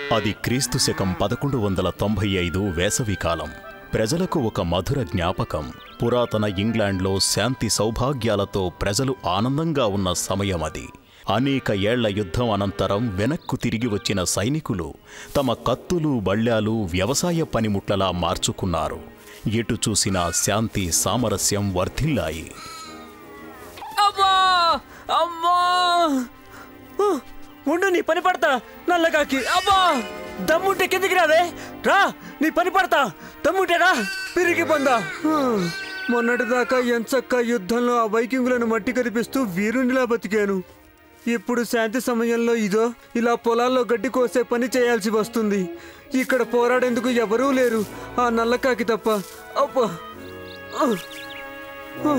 అది క్రీస్తు శకం పదకొండు వందల తొంభై ఐదు వేసవికాలం ప్రజలకు ఒక మధుర జ్ఞాపకం పురాతన ఇంగ్లాండ్లో శాంతి సౌభాగ్యాలతో ప్రజలు ఆనందంగా ఉన్న సమయం అది అనేక ఏళ్ల యుద్ధం అనంతరం వెనక్కు తిరిగి వచ్చిన సైనికులు తమ కత్తులు బళ్ళ్యాలు వ్యవసాయ పనిముట్లలా మార్చుకున్నారు ఎటు చూసినా శాంతి సామరస్యం వర్ధిల్లాయి అమ్మా అమ్మా ఉ, ఉండు నీ పని పడతా నల్లగాకి అమ్మా దమ్ముంటే కిందికి రావే రా నీ పని పడతా దమ్ముంటే రా పిరిగి పొందా మొన్నటిదాకా ఎంచక్క యుద్ధంలో ఆ వైకింగులను మట్టి కనిపిస్తూ వీరునిలా బతికాను ఇప్పుడు శాంతి సమయంలో ఇదో ఇలా పొలాల్లో గడ్డి కోసే పని చేయాల్సి వస్తుంది ఇక్కడ పోరాడేందుకు ఎవరూ లేరు ఆ నల్లకాకి తప్ప అబ్బా ఆ, ఆ.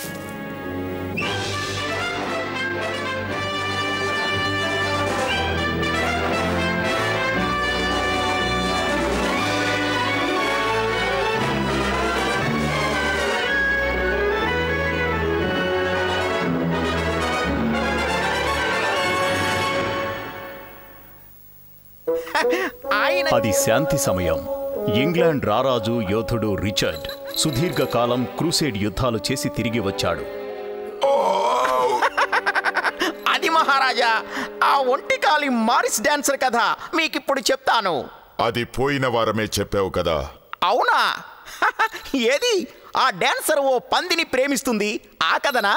అది శాంతి సమయం ఇంగ్లాండ్ రారాజు యోధుడు రిచర్డ్ సుదీర్ఘకాలం క్రూసేడ్ యుద్ధాలు చేసి తిరిగి వచ్చాడు అది మహారాజా ఆ ఒంటికాలి మారిస్ డాన్సర్ కథ మీకిప్పుడు చెప్తాను అది పోయిన వారమే చెప్పావు కదా అవునా ఏది ఆ డాన్సర్ ఓ పందిని ప్రేమిస్తుంది ఆ కథనా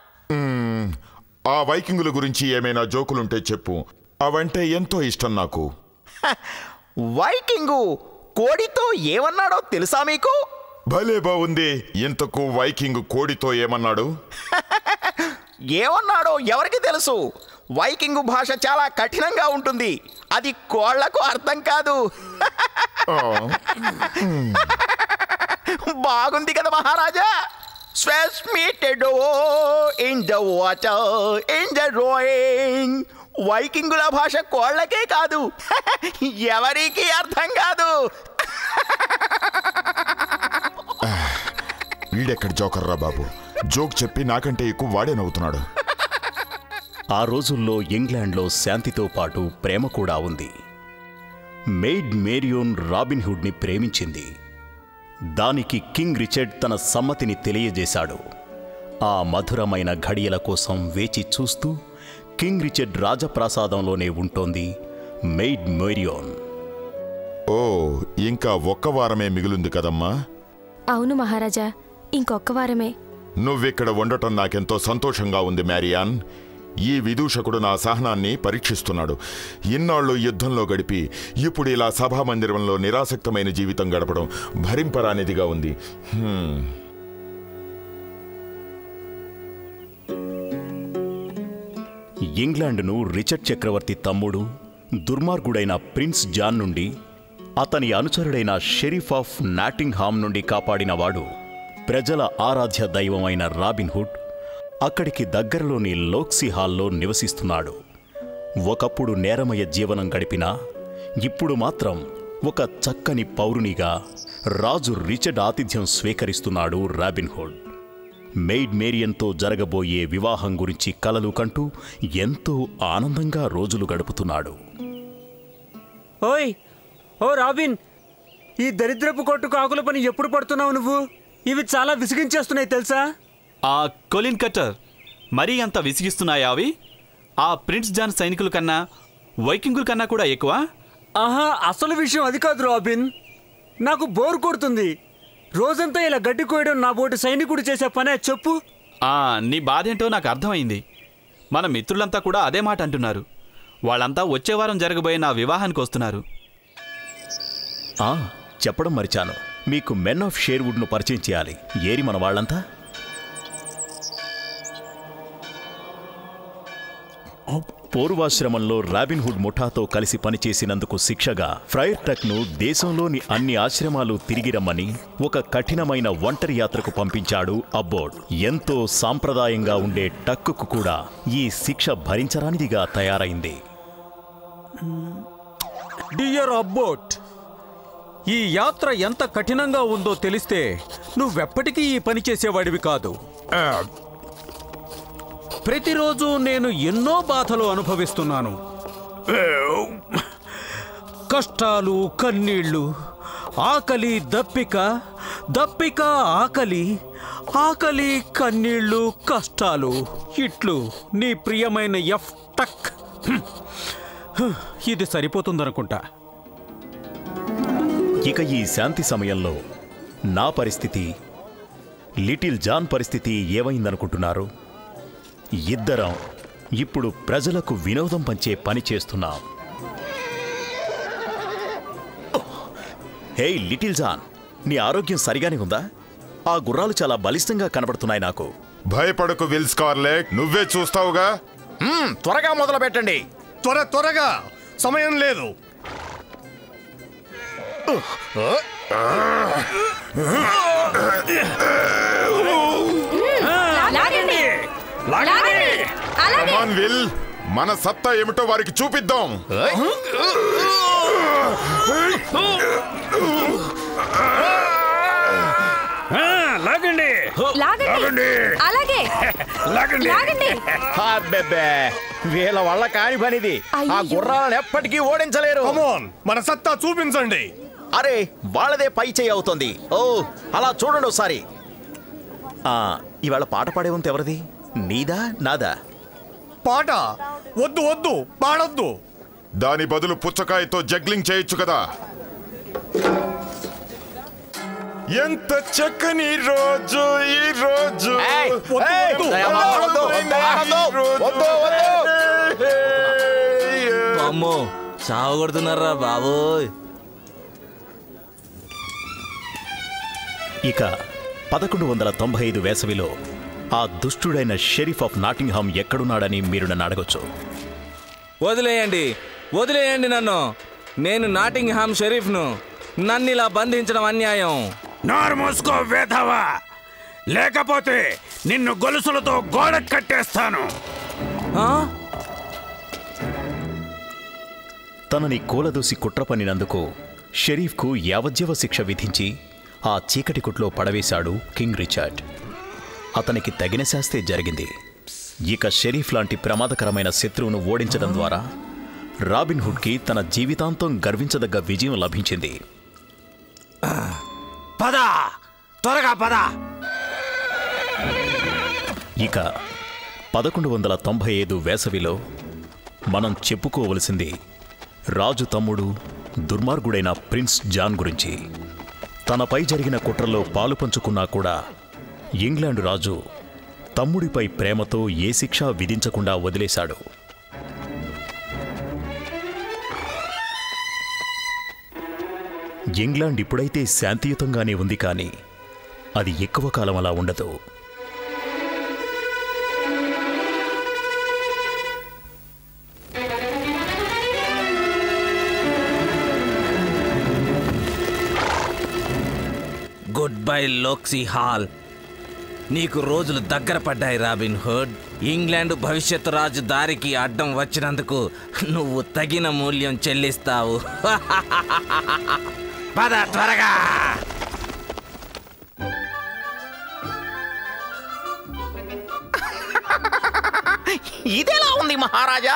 ఆ వైకింగుల గురించి ఏమైనా జోకులుంటే చెప్పు అవంటే ఎంతో ఇష్టం నాకు వైకింగు కోడితో ఏమన్నాడో తెలుసా మీకు భలే బాగుంది ఇంతకు వైకింగ్ కోడితో ఏమన్నాడు ఏమన్నాడో ఎవరికి తెలుసు వైకింగు భాష చాలా కఠినంగా ఉంటుంది అది కోళ్లకు అర్థం కాదు ఆ, బాగుంది కదా మహారాజా స్వెస్ melted in the water in the rowing వైకింగుల భాష కోళ్ళకే కాదు ఎవరికి అర్థం కాదు వీడెక్కడ జోకర్రా బాబు జోక్ చెప్పి నాకంటే ఎక్కువ వాడే నవ్వుతున్నాడు ఆ రోజుల్లో ఇంగ్లాండ్లో శాంతితో పాటు ప్రేమ కూడా ఉంది మెయిడ్ మేరియోన్ రాబిన్హుడ్ని ప్రేమించింది దానికి కింగ్ రిచర్డ్ తన సమ్మతిని తెలియజేశాడు ఆ మధురమైన ఘడియల కోసం వేచి చూస్తూ కింగ్ రిచర్డ్ రాజప్రాసాదంలోనే ఉంటోంది మెయిడ్ మేరియోన్ ఓ ఇంకా ఒక్క వారమే మిగిలింది కదమ్మా అవును మహారాజా ఇంకొక్క వారమే నువ్విక్కడ ఉండటం నాకెంతో సంతోషంగా ఉంది మ్యారియాన్ ఈ విదూషకుడు నా సహనాన్ని పరీక్షిస్తున్నాడు ఇన్నాళ్ళు యుద్ధంలో గడిపి ఇప్పుడు ఇలా సభామందిరంలో నిరాసక్తమైన జీవితం గడపడం భరింపరానిదిగా ఉంది హ్మ్. ఇంగ్లాండ్ను రిచర్డ్ చక్రవర్తి తమ్ముడు దుర్మార్గుడైన ప్రిన్స్ జాన్ నుండి అతని అనుచరుడైన షెరీఫ్ ఆఫ్ నాటింగ్హామ్ నుండి కాపాడినవాడు ప్రజల ఆరాధ్య దైవమైన రాబిన్హుడ్ అక్కడికి దగ్గరలోని లోక్సీ హాల్లో నివసిస్తున్నాడు ఒకప్పుడు నేరమయ జీవనం గడిపినా ఇప్పుడు మాత్రం ఒక చక్కని పౌరునిగా రాజు రిచర్డ్ ఆతిథ్యం స్వీకరిస్తున్నాడు రాబిన్హుడ్ మెయిడ్ మేరియన్తో జరగబోయే వివాహం గురించి కలలు కంటూ ఎంతో ఆనందంగా రోజులు గడుపుతున్నాడు ఓయ్ ఓ రాబిన్ ఈ దరిద్రపు కొట్టుకు ఆకుల పని ఎప్పుడు పడుతున్నావు నువ్వు ఇవి చాలా విసిగించేస్తున్నాయి తెలుసా ఆ కొలిన్ కట్టర్ మరీ అంత విసిగిస్తున్నాయా అవి ఆ ప్రిన్స్ జాన్ సైనికుల కన్నా వైకింగుల కన్నా కూడా ఎక్కువ ఆహా అసలు విషయం అది కాదు రాబిన్ నాకు బోర్ కొడుతుంది రోజంతా ఇలా గడ్డి కోయడం నా బోటి సైనికుడు చేసే పనే చెప్పు ఆ నీ బాధేంటో నాకు అర్థమైంది మన మిత్రులంతా కూడా అదే మాట అంటున్నారు వాళ్ళంతా వచ్చే వారం జరగబోయే నా వివాహానికి వస్తున్నారు ఆ చెప్పడం మరిచాను మీకు మెన్ ఆఫ్ షేర్వుడ్ను పరిచయం చేయాలి ఏరి మన వాళ్ళంతా పూర్వాశ్రమంలో రాబిన్హుడ్ ముఠాతో కలిసి పనిచేసినందుకు శిక్షగా ఫ్రైర్ టక్ను దేశంలోని అన్ని ఆశ్రమాలు తిరిగి రమ్మని ఒక కఠినమైన ఒంటరి యాత్రకు పంపించాడు అబ్బోడ్ ఎంతో సాంప్రదాయంగా ఉండే టక్కుకు కూడా ఈ శిక్ష భరించరానిదిగా తయారైంది డియర్ అబ్బోట్ ఈ యాత్ర ఎంత కఠినంగా ఉందో తెలిస్తే నువ్వెప్పటికీ ఈ పని చేసేవాడివి కాదు ఆ, ప్రతిరోజు నేను ఎన్నో బాధలు అనుభవిస్తున్నాను కష్టాలు కన్నీళ్ళు ఆకలి దప్పిక దప్పిక ఆకలి ఆకలి కన్నీళ్ళు కష్టాలు ఇట్లు నీ ప్రియమైన ఎఫ్ టక్ హ్మ్. హ్మ్. ఇది సరిపోతుందనుకుంటా ఇక ఈ శాంతి సమయంలో నా పరిస్థితి లిటిల్ జాన్ పరిస్థితి ఏమైందనుకుంటున్నారు ఇద్దరం ఇప్పుడు ప్రజలకు వినోదం పంచే పని చేస్తున్నాం హే లిటిల్ జాన్ నీ ఆరోగ్యం సరిగానే ఉందా ఆ గుర్రాలు చాలా బలిష్టంగా కనబడుతున్నాయి నాకు భయపడకు విల్ స్కార్లెట్ నువ్వే చూస్తావుగా మ్మ్, త్వరగా మొదలు పెట్టండి త్వర త్వరగా సమయం లేదు లాగండి లాగండి అలాగే కమాన్ విల్ మన సత్తా ఏమిటో వారికి చూపిద్దాం లాగండి లాగండి అలాగే లాగండి లాగండి అబ్బెబ్బే వీళ్ళ వల్ల కాని పనిది ఆ అయ్యో. గుర్రాలను ఎప్పటికీ ఓడించలేరు కమోన్ మన సత్తా చూపించండి అరే వాళ్ళదే పై చేయి అవుతుంది ఓ అలా చూడండి ఒకసారి ఆ, ఇవాళ పాట పాడే వంతు ఎవరిది నీదా నాదా పాట వద్దు వద్దు పాడొద్దు దాని బదులు పుచ్చకాయతో జగ్లింగ్ చేయొచ్చు కదా ఎంత చక్కని రోజు ఈ రోజు ఏయ్, ఏయ్, వద్దు, వద్దు, వద్దు, వద్దు, వద్దు. అమ్మో చావు కొడుతున్నారా బాబోయ్ ఇక పదకొండు వందల తొంభై ఐదు వేసవిలో ఆ దుష్టుడైన షెరీఫ్ ఆఫ్ నాటింగ్హామ్ ఎక్కడున్నాడని మీరు నన్ను అడగొచ్చు వదిలేయండి వదిలేయండి నన్ను నేను నాటింగ్హామ్ షరీఫ్ను నన్ను ఇలా బంధించడం అన్యాయం నోరు మూసుకో వేధవా లేకపోతే నిన్ను గొలుసులతో గోడ కట్టేస్తాను ఆ? తనని కూలదూసి కుట్ర పన్నినందుకు షెరీఫ్కు యావజ్జీవ శిక్ష విధించి ఆ చీకటి కుట్లో పడవేశాడు కింగ్ రిచర్డ్ అతనికి తగిన శాస్తే జరిగింది ఇక షెరీఫ్ లాంటి ప్రమాదకరమైన శత్రువును ఓడించడం ద్వారా రాబిన్ హుడ్కి తన జీవితాంతం గర్వించదగ్గ విజయం లభించింది పద త్వరగా పద ఇక పదకొండు వందల తొంభై ఐదు వేసవిలో మనం చెప్పుకోవలసింది రాజు తమ్ముడు దుర్మార్గుడైన ప్రిన్స్ జాన్ గురించి తనపై జరిగిన కుట్రలో పాలు పంచుకున్నా కూడా ఇంగ్లాండ్ రాజు తమ్ముడిపై ప్రేమతో ఏ శిక్ష విధించకుండా వదిలేశాడు ఇంగ్లాండ్ ఇప్పుడైతే శాంతియుతంగానే ఉంది కానీ అది ఎక్కువ కాలం అలా ఉండదు గుడ్ బై లోక్సీ హాల్ నీకు రోజులు దగ్గర పడ్డాయి రాబిన్ హుడ్ ఇంగ్లాండ్ భవిష్యత్తు రాజు దారికి అడ్డం వచ్చినందుకు నువ్వు తగిన మూల్యం చెల్లిస్తావు పద త్వరగా ఇదెలా ఉంది మహారాజా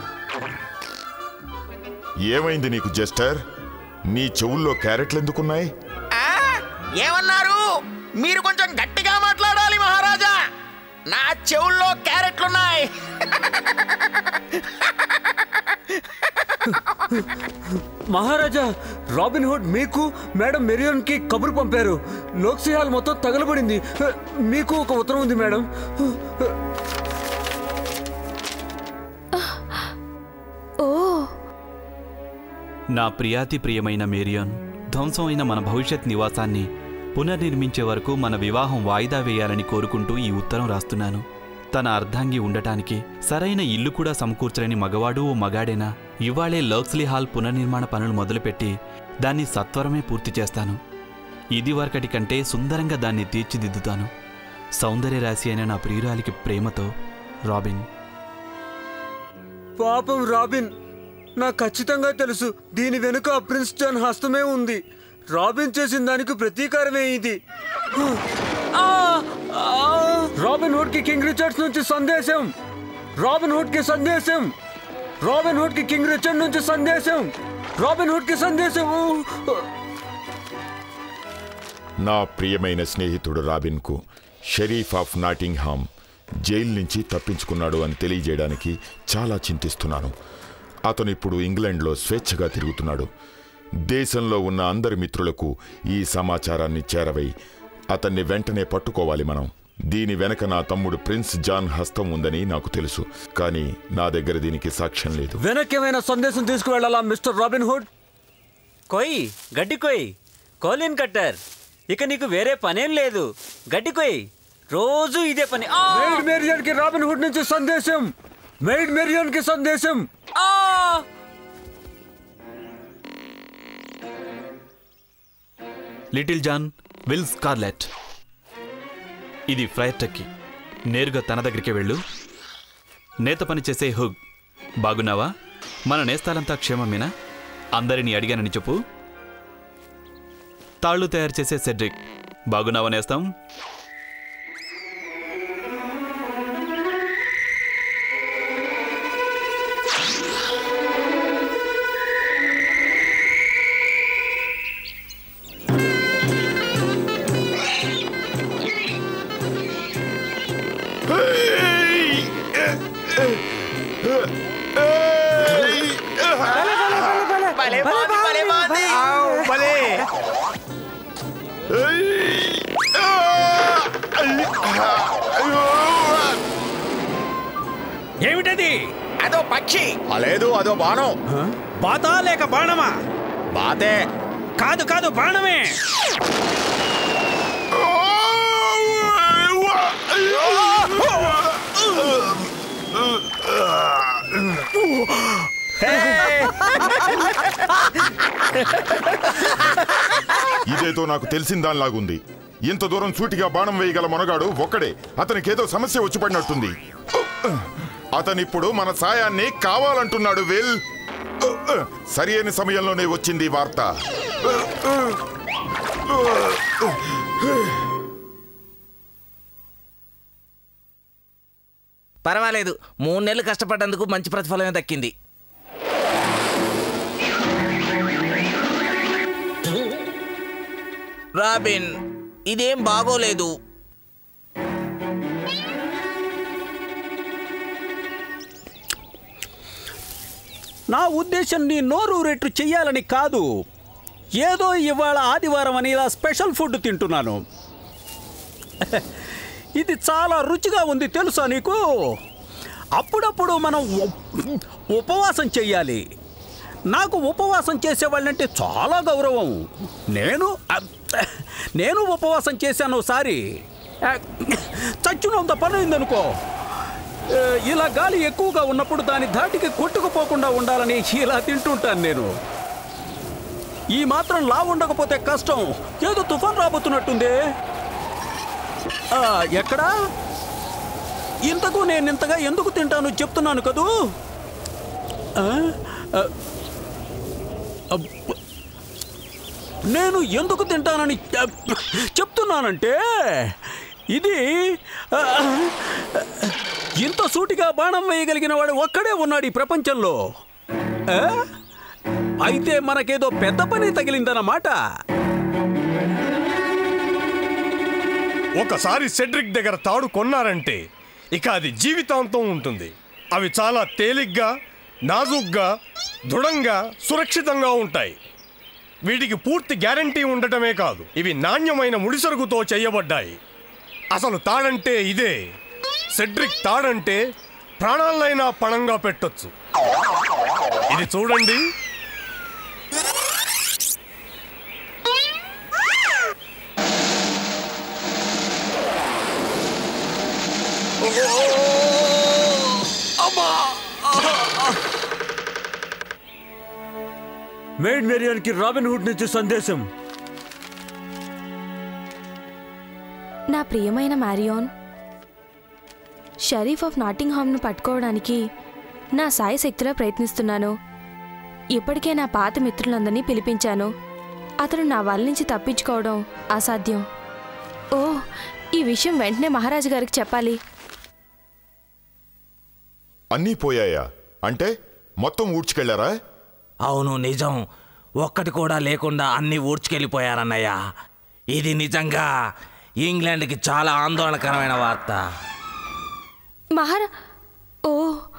ఏమైంది నీకు జస్టర్ నీ చెవుల్లో క్యారెట్లు ఎందుకున్నాయి ఆ, ఏమన్నారు మీరు కొంచెం గట్టిగా మాట్లాడాలి మహారాజా నా చెవుల్లో క్యారెట్లున్నాయి మహారాజా రాబిన్ హుడ్ మీకు మేడం మెరియోన్ కి కబురు పంపారు లోక్సిహాల్ మొత్తం తగలబడింది మీకు ఒక ఉత్తరం ఉంది మేడం ఓ నా ప్రియాతి ప్రియమైన మేరియాన్ ధ్వంసమైన మన భవిష్యత్ నివాసాన్ని పునర్నిర్మించే వరకు మన వివాహం వాయిదా వేయాలని కోరుకుంటూ ఈ ఉత్తరం రాస్తున్నాను తన అర్ధాంగి ఉండటానికి సరైన ఇల్లు కూడా సమకూర్చలేని మగవాడు ఓ మగాడేనా ఇవాళే లర్క్స్లీ హాల్ పునర్నిర్మాణ పనులు మొదలుపెట్టి దాన్ని సత్వరమే పూర్తి చేస్తాను ఇది వరకటి కంటే సుందరంగా దాన్ని తీర్చిదిద్దుతాను సౌందర్య రాశి అయిన నా ప్రియురాలికి ప్రేమతో రాబిన్ పాపం రాబిన్ నాకు ఖచ్చితంగా తెలుసు దీని వెనుక ఆ ప్రిన్స్ జాన్ హస్తమే ఉంది రాబిన్ చేసిన దానికి ప్రతీకారమే ఇది ఆ! ఆ! రాబిన్ హుడ్ కి కింగ్ రిచర్డ్స్ నుంచి సందేశం రాబిన్ హుడ్ కి సందేశం రాబిన్ హుడ్ కి కింగ్ రిచర్డ్ నుంచి సందేశం రాబిన్ హుడ్ కి సందేశం నా ప్రియమైన స్నేహితుడు రాబిన్కు షరీఫ్ ఆఫ్ నాటింగ్హామ్ జైలు నుంచి తప్పించుకున్నాడు అని తెలియజేయడానికి చాలా చింతిస్తున్నాను అతను ఇప్పుడు ఇంగ్లాండ్లో స్వేచ్ఛగా తిరుగుతున్నాడు దేశంలో ఉన్న అందరి మిత్రులకు ఈ సమాచారాన్ని చేరవై అతన్ని వెంటనే పట్టుకోవాలి మనం దీని వెనక నా తమ్ముడు ప్రిన్స్ జాన్ హస్తం ఉందని నాకు తెలుసు కానీ నా దగ్గర దీనికి సాక్ష్యం లేదు వెనక్కేమైనా సందేశం తీసుకువెళ్ళాలా మిస్టర్ రాబిన్ హుడ్ కొయ్ గడ్డి కొయ్ కోలిన్ కట్టర్ ఇక నీకు వేరే పనేం లేదు గడ్డి కొయ్ రోజు ఇదే పని ఆ! మెయిడ్ మెరియన్ కి రాబిన్ హుడ్ నుంచి సందేశం మెయిడ్ మెరియన్ కి సందేశం ఆ! లిటిల్ జాన్ విల్ స్కార్లెట్ ఇది ఫ్లైర్ టక్కి నేరుగా తన దగ్గరికి వెళ్ళు నేత పని చేసే హుగ్ బాగున్నావా మన నేస్తాలంతా క్షేమమేనా అందరినీ అడిగానని చెప్పు తాళ్ళు తయారు చేసే సెడ్రిక్ బాగున్నావా నేస్తాం భలే బాగుంది, భలే బాగుంది. భలే ఏమిటది అదో పక్షి లేదు అదో బాణం బాతా లేక బాణమా బాతే కాదు కాదు బాణమే ఇదేదో నాకు తెలిసిన దానిలాగుంది ఇంత దూరం సూటిగా బాణం వేయగల మొనగాడు ఒక్కడే అతనికేదో సమస్య వచ్చి పడినట్టుంది అతనిప్పుడు మన సాయాన్ని కావాలంటున్నాడు విల్ సరి అయిన సమయంలోనే వచ్చింది ఈ వార్త పర్వాలేదు మూడు నెలలు కష్టపడ్డందుకు మంచి ప్రతిఫలమే దక్కింది రాబిన్ ఇదేం బాగోలేదు నా ఉద్దేశం నీ నోరు రెట్లు చెయ్యాలని కాదు ఏదో ఇవాళ ఆదివారం అని ఇలా స్పెషల్ ఫుడ్ తింటున్నాను ఇది చాలా రుచిగా ఉంది తెలుసా నీకు అప్పుడప్పుడు మనం ఉప్- ఉపవాసం చెయ్యాలి నాకు ఉపవాసం చేసేవాళ్ళంటే చాలా గౌరవం నేను అబ్- నేను ఉపవాసం చేశాను ఒకసారి చచ్చునంత పని అయిందనుకో ఏ, ఇలా గాలి ఎక్కువగా ఉన్నప్పుడు దాని ధాటికి కొట్టుకుపోకుండా ఉండాలని ఇలా తింటుంటాను నేను ఈ మాత్రం లా ఉండకపోతే కష్టం ఏదో తుఫాన్ రాబోతున్నట్టుంది ఆ, ఎక్కడా ఇంతకు నేను ఇంతగా ఎందుకు తింటాను చెప్తున్నాను కదూ ఆ? ఆ, అబ్బ. నేను ఎందుకు తింటానని చెప్- చెప్తున్నానంటే ఇది ఆ, ఇంత సూటిగా బాణం వేయగలిగిన వాడు ఒక్కడే ఉన్నాడు ఈ ప్రపంచంలో ఆ? అయితే మనకేదో పెద్ద పని తగిలిందన్నమాట ఒకసారి సెడ్రిక్ దగ్గర తాడు కొన్నారంటే ఇక అది జీవితాంతం ఉంటుంది అవి చాలా తేలిగ్గా నాజుగ్గా దృఢంగా సురక్షితంగా ఉంటాయి వీటికి పూర్తి గ్యారంటీ ఉండటమే కాదు ఇవి నాణ్యమైన ముడిసరుకుతో చేయబడ్డాయి అసలు తాడంటే ఇదే సెడ్రిక్ తాడంటే ప్రాణాలైనా పణంగా పెట్టొచ్చు ఇది చూడండి మెయిడ్ మెరియన్ కి రాబిన్ హుడ్ నుంచి సందేశం నా ప్రియమైన మ్యారియోన్ షరీఫ్ ఆఫ్ నాటింగ్హామ్ను పట్టుకోవడానికి నా సాయి శక్తిలో ప్రయత్నిస్తున్నాను ఇప్పటికే నా పాత మిత్రులందరినీ పిలిపించాను అతను నా వాళ్ళ నుంచి తప్పించుకోవడం అసాధ్యం ఓ ఈ విషయం వెంటనే మహారాజు గారికి చెప్పాలి అన్నీ పోయాయా అంటే మొత్తం ఊడ్చుకెళ్లారా అవును నిజం ఒక్కటి కూడా లేకుండా అన్ని ఊడ్చుకెళ్ళిపోయారన్నయ్య ఇది నిజంగా ఇంగ్లాండ్కి చాలా ఆందోళనకరమైన వార్త మహారా ఓ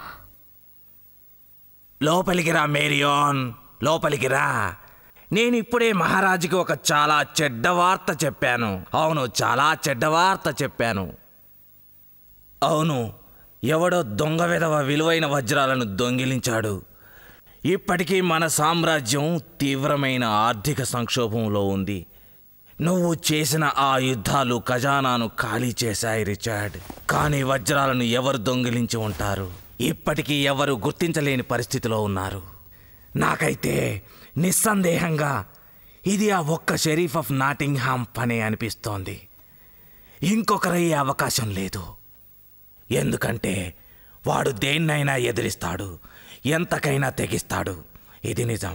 లోపలికి రా మేరియోన్ లోపలికి రా నేను ఇప్పుడే మహారాజుకి ఒక చాలా చెడ్డ వార్త చెప్పాను అవును చాలా చెడ్డ వార్త చెప్పాను అవును ఎవడో దొంగ విధవ విలువైన వజ్రాలను దొంగిలించాడు ఇప్పటికీ మన సామ్రాజ్యం తీవ్రమైన ఆర్థిక సంక్షోభంలో ఉంది నువ్వు చేసిన ఆ యుద్ధాలు ఖజానాను ఖాళీ చేశాయి రిచర్డ్ కానీ వజ్రాలను ఎవరు దొంగిలించి ఉంటారు ఇప్పటికీ ఎవరు గుర్తించలేని పరిస్థితిలో ఉన్నారు నాకైతే నిస్సందేహంగా ఇది ఆ ఒక్క షరీఫ్ ఆఫ్ నాటింగ్హామ్ పనే అనిపిస్తోంది ఇంకొకరయ్యే అవకాశం లేదు ఎందుకంటే వాడు దేన్నైనా ఎదిరిస్తాడు ఎంతకైనా తెగిస్తాడు ఇది నిజం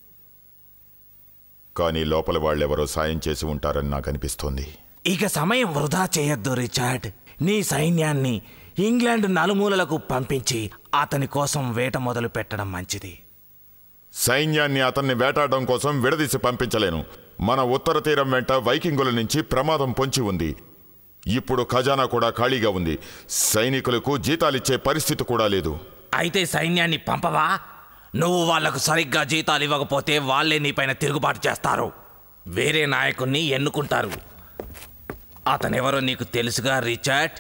కానీ లోపల వాళ్ళెవరో సాయం చేసి ఉంటారని నాకు అనిపిస్తోంది ఇక సమయం వృధా చేయొద్దు రిచార్డ్ నీ సైన్యాన్ని ఇంగ్లాండ్ నలుమూలలకు పంపించి అతని కోసం వేట మొదలు పెట్టడం మంచిది సైన్యాన్ని అతన్ని వేటాడడం కోసం విడదీసి పంపించలేను మన ఉత్తర తీరం వెంట వైకింగుల నుంచి ప్రమాదం పొంచి ఉంది ఇప్పుడు ఖజానా కూడా ఖాళీగా ఉంది సైనికులకు జీతాలిచ్చే పరిస్థితి కూడా లేదు అయితే సైన్యాన్ని పంపవా నువ్వు వాళ్లకు సరిగ్గా జీతాలు ఇవ్వకపోతే వాళ్ళే నీపైన తిరుగుబాటు చేస్తారు వేరే నాయకుణ్ణి ఎన్నుకుంటారు అతనెవరో నీకు తెలుసుగా రిచర్డ్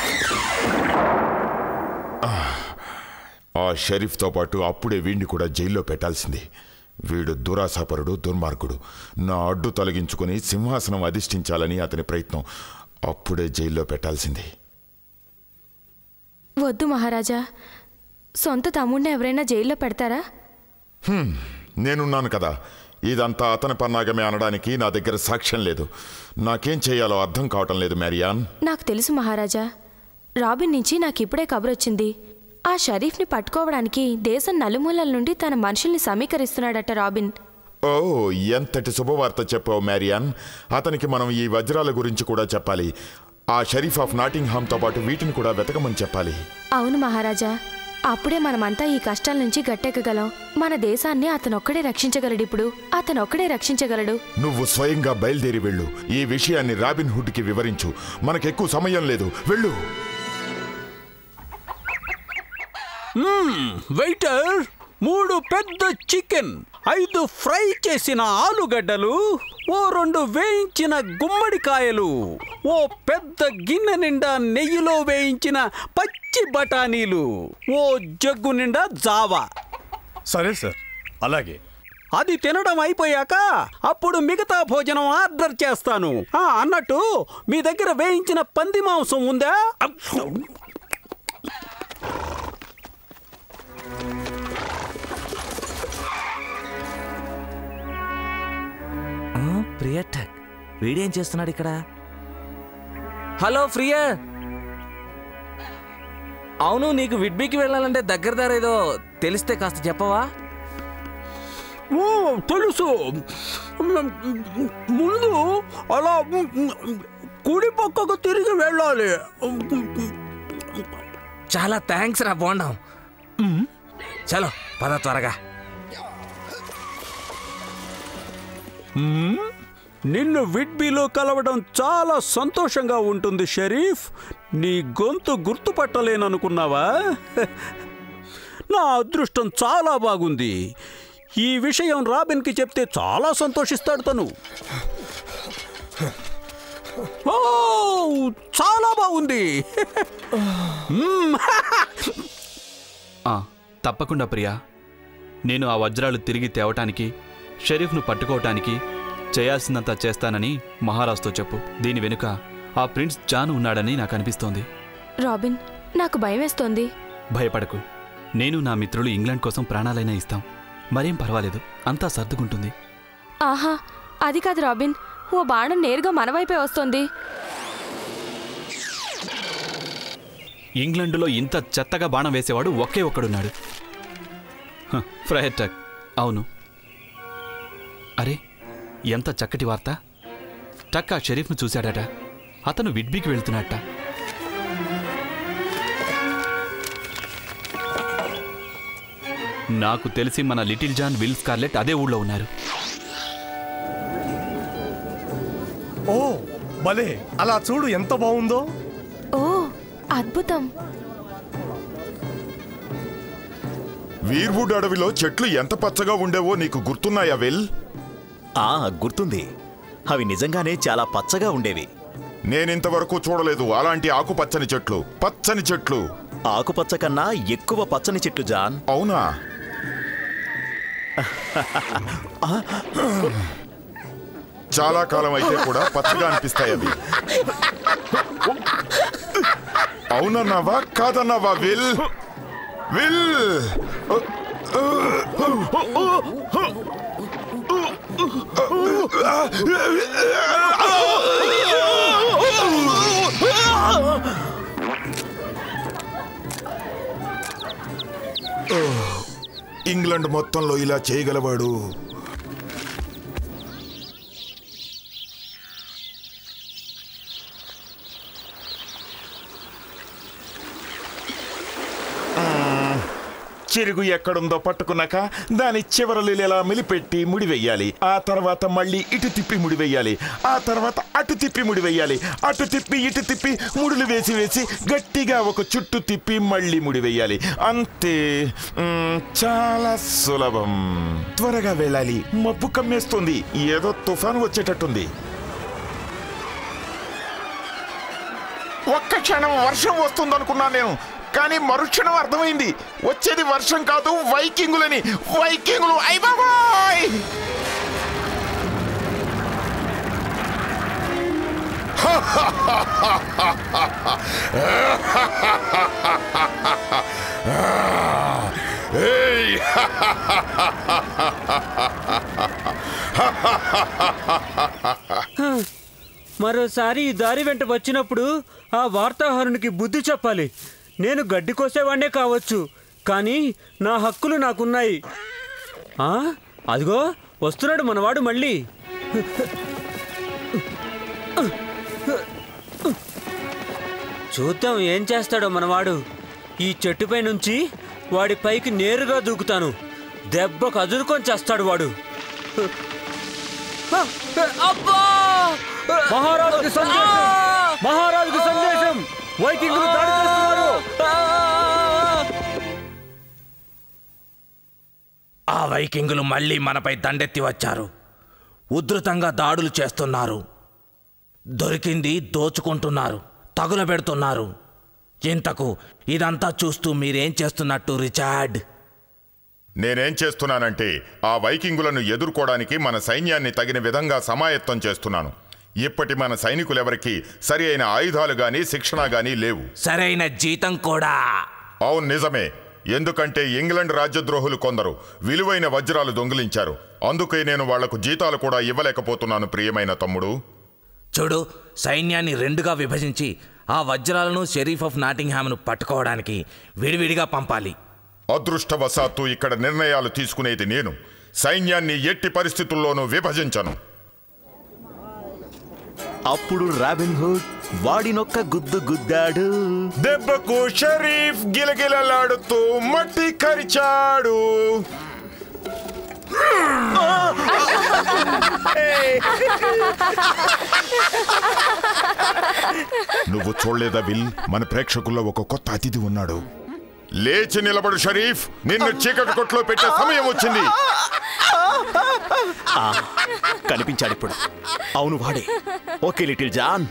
ఆ షరీఫ్తో పాటు అప్పుడే వీడిని కూడా జైల్లో పెట్టాల్సింది వీడు దురాశాపరుడు దుర్మార్గుడు నా అడ్డు తొలగించుకుని సింహాసనం అధిష్ఠించాలని అతని ప్రయత్నం అప్పుడే జైల్లో పెట్టాల్సింది వద్దు మహారాజా సొంత తమ్ముడిని ఎవరైనా జైల్లో పెడతారా హ్మ్, నేనున్నాను కదా ఇదంతా అతని పన్నాగమే అనడానికి నా దగ్గర సాక్ష్యం లేదు నాకేం చేయాలో అర్థం కావటం లేదు మ్యారియాన్ నాకు తెలుసు మహారాజా రాబిన్ నుంచి నాకు ఇప్పుడే కబురొచ్చింది ఆ షరీఫ్ని పట్టుకోవడానికి దేశం నలుమూలల నుండి తన మనుషుల్ని సమీకరిస్తున్నాడట రాబిన్ ఓ ఎంతటి శుభవార్త చెప్పావు మ్యారియాన్ అతనికి మనం ఈ వజ్రాల గురించి కూడా చెప్పాలి ఆ షరీఫ్ ఆఫ్ నాటింగ్హామ్తో పాటు వీటిని కూడా వెతకమని చెప్పాలి అవును మహారాజా అప్పుడే మనమంతా ఈ కష్టాల నుంచి గట్టెక్కగలం మన దేశాన్ని అతనొక్కడే రక్షించగలడు ఇప్పుడు అతనొక్కడే రక్షించగలడు నువ్వు స్వయంగా బయలుదేరి వెళ్ళు ఈ విషయాన్ని రాబిన్ హుడ్కి వివరించు మనకెక్కువ సమయం లేదు వెళ్ళు వెయిటర్ మూడు పెద్ద చికెన్ ఐదు ఫ్రై చేసిన ఆలుగడ్డలు ఓ రెండు వేయించిన గుమ్మడికాయలు ఓ పెద్ద గిన్నె నిండా నెయ్యిలో వేయించిన పచ్చి బఠానీలు ఓ జగ్గు నిండా జావా సరే సార్ అలాగే అది తినడం అయిపోయాక అప్పుడు మిగతా భోజనం ఆర్డర్ చేస్తాను ఆ, అన్నట్టు మీ దగ్గర వేయించిన పంది మాంసం ఉందా ప్రియటక్ వీడేం చేస్తున్నాడు ఇక్కడ హలో ప్రియా అవును నీకు విడ్బీకి వెళ్ళాలంటే దగ్గర దారి ఏదో తెలిస్తే కాస్త చెప్పవా ఓ తెలుసు ముందు అలా కుడి పక్కకు తిరిగి వెళ్ళాలి చాలా థ్యాంక్స్ రా బోండం చలో పద త్వరగా మ్మ్? నిన్ను విడ్బీలో కలవడం చాలా సంతోషంగా ఉంటుంది షరీఫ్ నీ గొంతు గుర్తుపట్టలేననుకున్నావా నా అదృష్టం చాలా బాగుంది ఈ విషయం రాబిన్కి చెప్తే చాలా సంతోషిస్తాడు తను ఓ చాలా బాగుంది మ్మ్. ఆ, తప్పకుండా ప్రియా నేను ఆ వజ్రాలు తిరిగి తేవటానికి షరీఫ్ను పట్టుకోవటానికి చేయాల్సినంత చేస్తానని మహారాజ్తో చెప్పు దీని వెనుక ఆ ప్రిన్స్ జాన్ ఉన్నాడని నాకు అనిపిస్తోంది రాబిన్ నాకు భయమేస్తోంది భయపడకు నేను నా మిత్రులు ఇంగ్లాండ్ కోసం ప్రాణాలైనా ఇస్తాం మరేం పర్వాలేదు అంతా సర్దుకుంటుంది ఆహా అది కాదు రాబిన్ ఓ బాణం నేరుగా మన వైపే వస్తోంది ఇంగ్లండులో ఇంత చెత్తగా బాణం వేసేవాడు ఒకే ఒక్కడున్నాడు హ, ఫ్రహెట్టక్ అవును అరే ఎంత చక్కటి వార్త టక్ ఆ షరీఫ్ను చూశాడట అతను విడ్బీకి వెళ్తున్నట్ట నాకు తెలిసి మన లిటిల్ జాన్ విల్ స్కార్లెట్ అదే ఊళ్ళో ఉన్నారు ఓ భలే అలా చూడు ఎంత బాగుందో ఓ అద్భుతం వీర్వుడ్ అడవిలో చెట్లు ఎంత పచ్చగా ఉండేవో నీకు గుర్తున్నాయా వెల్ ఆ గుర్తుంది అవి నిజంగానే చాలా పచ్చగా ఉండేవి నేనింతవరకు చూడలేదు అలాంటి ఆకుపచ్చని చెట్లు పచ్చని చెట్లు ఆకుపచ్చ కన్నా ఎక్కువ పచ్చని చెట్లు జాన్ అవునా చాలా కాలం అయితే కూడా పచ్చగా అనిపిస్తాయి అవి అవునన్నావా కాదన్నావా విల్ విల్ ఇంగ్లాండ్ మొత్తంలో ఇలా చేయగలవాడు చిరుగు ఎక్కడుందో పట్టుకున్నాక దాని చివరలు ఇలా మెలిపెట్టి ముడివెయ్యాలి ఆ తర్వాత మళ్ళీ ఇటు తిప్పి ముడివెయ్యాలి ఆ తర్వాత అటు తిప్పి ముడివెయ్యాలి అటు తిప్పి ఇటు తిప్పి ముడులు వేసి వేసి గట్టిగా ఒక చుట్టు తిప్పి మళ్ళీ ముడివెయ్యాలి అంతే మ్, చాలా సులభం త్వరగా వెళ్ళాలి మబ్బు కమ్మేస్తుంది ఏదో తుఫాను వచ్చేటట్టుంది ఒక్క క్షణం వర్షం వస్తుందనుకున్నా నేను కానీ మరుక్షణం అర్థమైంది వచ్చేది వర్షం కాదు వైకింగులని వైకింగులు అయ్ బాబోయ్ ఏయ్! మరోసారి ఈ దారి వెంట వచ్చినప్పుడు ఆ వార్తాహరునికి బుద్ధి చెప్పాలి నేను గడ్డి కోసేవాడినే కావచ్చు కానీ నా హక్కులు నాకున్నాయి ఆ, అదిగో వస్తున్నాడు మనవాడు మళ్ళీ చూద్దాం ఏం చేస్తాడో మనవాడు ఈ చెట్టుపై నుంచి వాడి పైకి నేరుగా దూకుతాను దెబ్బకు అదురుకొని చేస్తాడు వాడు అబ్బా మహారాజుకి సందేశం మహారాజుకి సందేశం వైకింగులు దాడి చేస్తున్నారు ఆ వైకింగులు మళ్ళీ మనపై దండెత్తి వచ్చారు ఉధృతంగా దాడులు చేస్తున్నారు దొరికింది దోచుకుంటున్నారు తగులబెడుతున్నారు ఇంతకు ఇదంతా చూస్తూ మీరేం చేస్తున్నట్టు రిచార్డ్ నేనేం చేస్తున్నానంటే ఆ వైకింగులను ఎదుర్కోవడానికి మన సైన్యాన్ని తగిన విధంగా సమాయత్తం చేస్తున్నాను ఇప్పటి మన సైనికులెవరికి సరి అయిన ఆయుధాలు గాని శిక్షణ గాని లేవు సరైన జీతం కూడా అవును నిజమే ఎందుకంటే ఇంగ్లాండ్ రాజ్యద్రోహులు కొందరు విలువైన వజ్రాలు దొంగిలించారు అందుకే నేను వాళ్లకు జీతాలు కూడా ఇవ్వలేకపోతున్నాను ప్రియమైన తమ్ముడు చూడు సైన్యాన్ని రెండుగా విభజించి ఆ వజ్రాలను షెరీఫ్ ఆఫ్ నాటింగ్హామ్ను పట్టుకోవడానికి విడివిడిగా పంపాలి అదృష్టవశాత్తు ఇక్కడ నిర్ణయాలు తీసుకునేది నేను సైన్యాన్ని ఎట్టి పరిస్థితుల్లోనూ విభజించను అప్పుడు రాబిన్ హుడ్ వాడినొక్క గుద్దు గుద్దాడు దెబ్బకు షరీఫ్ గిలగిలలాడుతూ మట్టి కరిచాడు నువ్వు చూడలేదా విల్ మన ప్రేక్షకుల్లో ఒక కొత్త అతిథి ఉన్నాడు లేచి నిలబడు షరీఫ్ నిన్ను చీకటి కొట్లో పెట్టే సమయం వచ్చింది ఆ, కనిపించాడు ఇప్పుడు అవును వాడే okay little John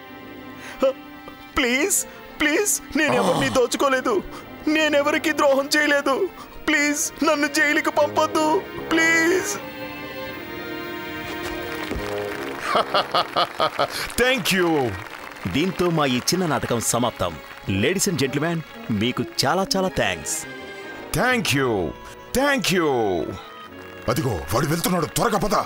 please please నేనెవరిని దోచుకోలేదు నేనెవరికి ద్రోహం చేయలేదు ప్లీజ్ నన్ను జైలుకి పంపొద్దు ప్లీజ్ థ్యాంక్ యూ దీంతో మా ఈ చిన్న నాటకం సమాప్తం లేడీస్ అండ్ జెంట్మెన్ మీకు చాలా చాలా thanks thank you thank you అదిగో వాడు వెళ్తున్నాడు త్వరగా పద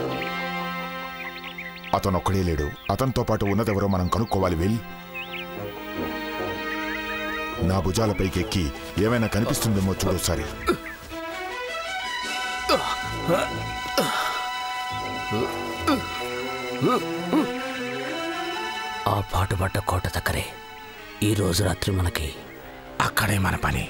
అతను ఒక్కడే లేడు అతనితో పాటు ఉన్నదెవరో మనం కనుక్కోవాలి విల్ నా భుజాలపైకి ఎక్కి ఏమైనా కనిపిస్తుందేమో చూడొకసారి ఆ పాటుపడ్డ కోట దగ్గరే ఈ రోజు రాత్రి మనకి అక్కడే మన పని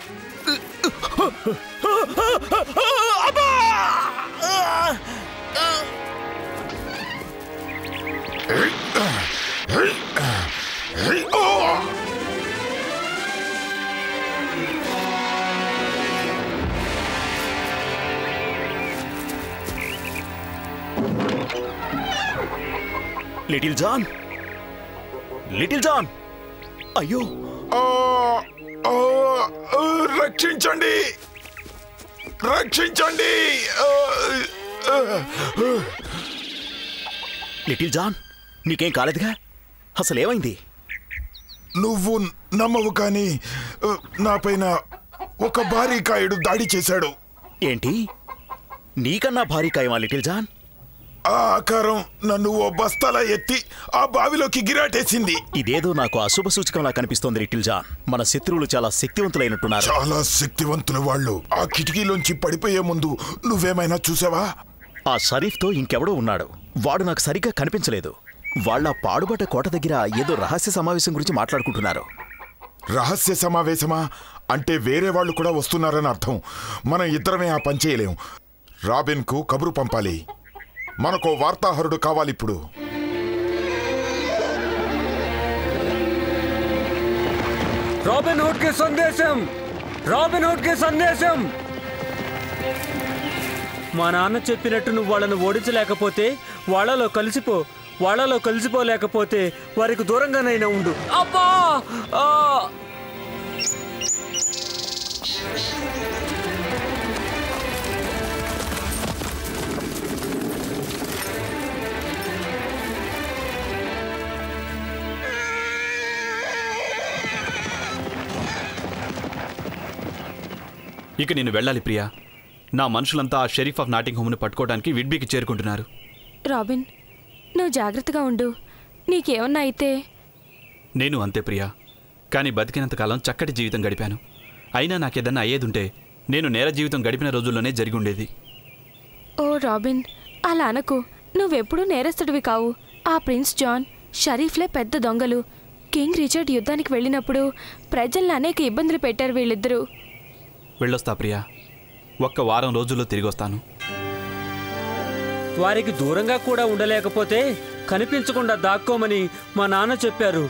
లిటిల్ జాన్ లిటిల్ జాన్ అయ్యో ఆ, ఆ, ఆ, రక్షించండి రక్షించండి ఆ, ఆ, ఆ. లిటిల్ జాన్ నీకేం కాలేదుగా అసలు ఏమైంది నువ్వు నమ్మవు కానీ ఆ, నాపైన ఒక భారీ కాయుడు దాడి చేశాడు ఏంటి నీకన్నా భారీ కాయమా లిటిల్ జాన్ ఆ ఆకారం నన్ను ఓ బస్తాలా ఎత్తి ఆ బావిలోకి గిరాటేసింది ఇదేదో నాకు అశుభ సూచకంలా కనిపిస్తోంది లిటిల్ జాన్ మన శత్రువులు చాలా శక్తివంతులైనట్టున్నారు చాలా శక్తివంతుల వాళ్ళు ఆ కిటికీలోంచి పడిపోయే ముందు నువ్వేమైనా చూసావా ఆ షరీఫ్తో ఇంకెవడో ఉన్నాడు వాడు నాకు సరిగ్గా కనిపించలేదు వాళ్ళ పాడుబడ్డ కోట దగ్గర ఏదో రహస్య సమావేశం గురించి మాట్లాడుకుంటున్నారు రహస్య సమావేశమా అంటే వేరే వాళ్ళు కూడా వస్తున్నారని అర్థం మనం ఇద్దరమే ఆ పని చేయలేం రాబిన్కు కబురు పంపాలి మనకో వార్తాహరుడు కావాలిప్పుడు రాబిన్ హుడ్ కి సందేశం రాబిన్ హుడ్ కి సందేశం మా నాన్న చెప్పినట్టు నువ్వు వాళ్ళను ఓడించలేకపోతే వాళ్ళలో కలిసిపో వాళ్ళలో కలిసిపోలేకపోతే వారికి దూరంగానైనా ఉండు అబ్బా ఆ! ఇక నేను వెళ్ళాలి ప్రియా నా మనుషులంతా ఆ షెరీఫ్ ఆఫ్ నాటింగ్ హోమ్ను పట్టుకోవడానికి విడ్బీకి చేరుకుంటున్నారు రాబిన్ నువ్వు జాగ్రత్తగా ఉండు నీకేమన్నా అయితే నేను అంతే ప్రియా కానీ బతికినంతకాలం చక్కటి జీవితం గడిపాను అయినా నాకేదన్నా అయ్యేదుంటే నేను నేర జీవితం గడిపిన రోజుల్లోనే జరిగి ఉండేది ఓ రాబిన్ అలా అనకు నువ్వెప్పుడూ నేరస్తుడివి కావు ఆ ప్రిన్స్ జాన్ షరీఫ్లే పెద్ద దొంగలు కింగ్ రిచర్డ్ యుద్ధానికి వెళ్ళినప్పుడు ప్రజల్ని అనేక ఇబ్బందులు పెట్టారు వీళ్ళిద్దరూ వెళ్ళొస్తా ప్రియా ఒక్క వారం రోజుల్లో తిరిగి వస్తాను వారికి దూరంగా కూడా ఉండలేకపోతే కనిపించకుండా దాక్కోమని మా నాన్న చెప్పారు